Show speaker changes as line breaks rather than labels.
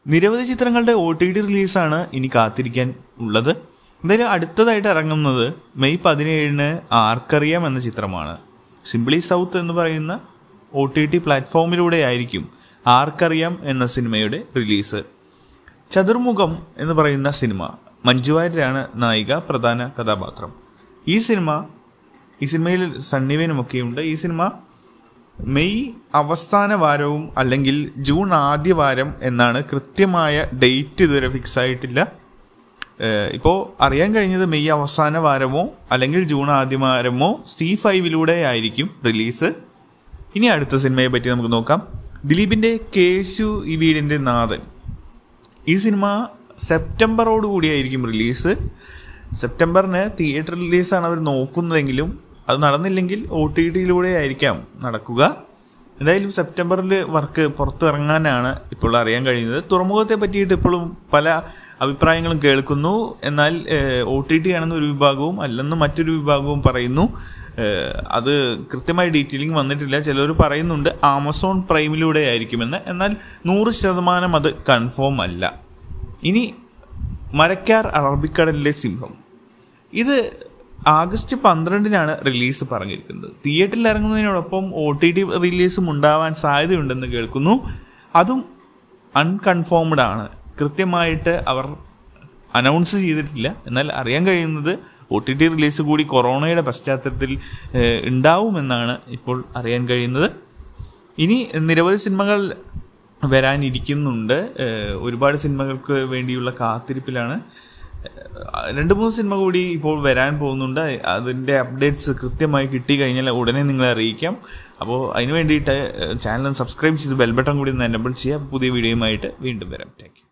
നിരവധി ചിത്രങ്ങളുടെ O T T റിലീസാണ് ഇനി കാത്തിരിക്കാൻ ഉള്ളത് എന്തായാലും അടുത്തതായിട്ട് ഇറങ്ങുന്നത് മെയ് പതിനേഴിന് ആർക്കറിയാം എന്ന ചിത്രമാണ് സിംപ്ലി സൗത്ത് എന്ന് പറയുന്ന ഒ ടി ടി പ്ലാറ്റ്ഫോമിലൂടെ ആയിരിക്കും ആർക്കറിയാം എന്ന സിനിമയുടെ റിലീസ് ചതുർമുഖം എന്ന് പറയുന്ന സിനിമ മഞ്ജു വാര്യരാണ് നായിക പ്രധാന കഥാപാത്രം ഈ സിനിമ ഈ സിനിമയിൽ സണ്ണിവേനുമൊക്കെയുണ്ട് ഈ സിനിമ മെയ് അവസാന വാരവും അല്ലെങ്കിൽ ജൂൺ ആദ്യ വാരം എന്നാണ് കൃത്യമായ ഡേറ്റ് ഇതുവരെ ഫിക്സ് ആയിട്ടില്ല ഇപ്പോൾ അറിയാൻ കഴിഞ്ഞത് മെയ് അവസാന വാരമോ അല്ലെങ്കിൽ ജൂൺ ആദ്യ വാരമോ സി ഫൈവിലൂടെ ആയിരിക്കും റിലീസ് ഇനി അടുത്ത സിനിമയെ പറ്റി നമുക്ക് നോക്കാം ദിലീപിൻ്റെ കേശു ഈ വീടിൻ്റെ നാഥൻ ഈ സിനിമ സെപ്റ്റംബറോട് കൂടിയായിരിക്കും റിലീസ് സെപ്റ്റംബറിന് തിയേറ്റർ റിലീസാണ് അവർ നോക്കുന്നതെങ്കിലും അത് നടന്നില്ലെങ്കിൽ ഒ ടി ടിയിലൂടെ ആയിരിക്കാം നടക്കുക എന്തായാലും സെപ്റ്റംബറിൽ വർക്ക് പുറത്തിറങ്ങാനാണ് ഇപ്പോൾ അറിയാൻ കഴിയുന്നത് തുറമുഖത്തെ പറ്റിയിട്ട് ഇപ്പോഴും പല അഭിപ്രായങ്ങളും കേൾക്കുന്നു എന്നാൽ ഒ ടി ടി ആണെന്ന് ഒരു വിഭാഗവും അല്ലെന്ന് മറ്റൊരു വിഭാഗവും പറയുന്നു ഏഹ് അത് കൃത്യമായ ഡീറ്റെയിലിംഗ് വന്നിട്ടില്ല ചിലർ പറയുന്നുണ്ട് ആമസോൺ പ്രൈമിലൂടെ ആയിരിക്കുമെന്ന് എന്നാൽ നൂറ് ശതമാനം അത് കൺഫേം അല്ല ഇനി മരക്കാർ അറബിക്കടലിലെ സിംഹം ഇത് ആഗസ്റ്റ് പന്ത്രണ്ടിനാണ് റിലീസ് പറഞ്ഞിരിക്കുന്നത് തിയേറ്ററിൽ ഇറങ്ങുന്നതിനോടൊപ്പം ഒ ടി ടി റിലീസും ഉണ്ടാവാൻ സാധ്യതയുണ്ടെന്ന് കേൾക്കുന്നു അതും അൺകൺഫേംഡ് ആണ് കൃത്യമായിട്ട് അവർ അനൗൺസ് ചെയ്തിട്ടില്ല എന്നാൽ അറിയാൻ കഴിയുന്നത് ഒ ടി ടി റിലീസ് കൂടി കൊറോണയുടെ പശ്ചാത്തലത്തിൽ ഏഹ്, ഉണ്ടാവുമെന്നാണ് ഇപ്പോൾ അറിയാൻ കഴിയുന്നത് ഇനി നിരവധി സിനിമകൾ വരാനിരിക്കുന്നുണ്ട് ഏഹ്, ഒരുപാട് സിനിമകൾക്ക് വേണ്ടിയുള്ള കാത്തിരിപ്പിലാണ് ഏഹ്, രണ്ട് മൂന്ന് സിനിമ കൂടി ഇപ്പോൾ വരാൻ പോകുന്നുണ്ട് അതിൻ്റെ അപ്ഡേറ്റ്സ് കൃത്യമായി കിട്ടി കഴിഞ്ഞാൽ ഉടനെ നിങ്ങളെ അറിയിക്കാം അപ്പോൾ അതിന് വേണ്ടിയിട്ട് ചാനൽ സബ്സ്ക്രൈബ് ചെയ്ത് ബെൽബട്ടൺ കൂടി ഒന്ന് എനബിൾ ചെയ്യുക പുതിയ വീഡിയോയുമായിട്ട് വീണ്ടും വരാം താങ്ക്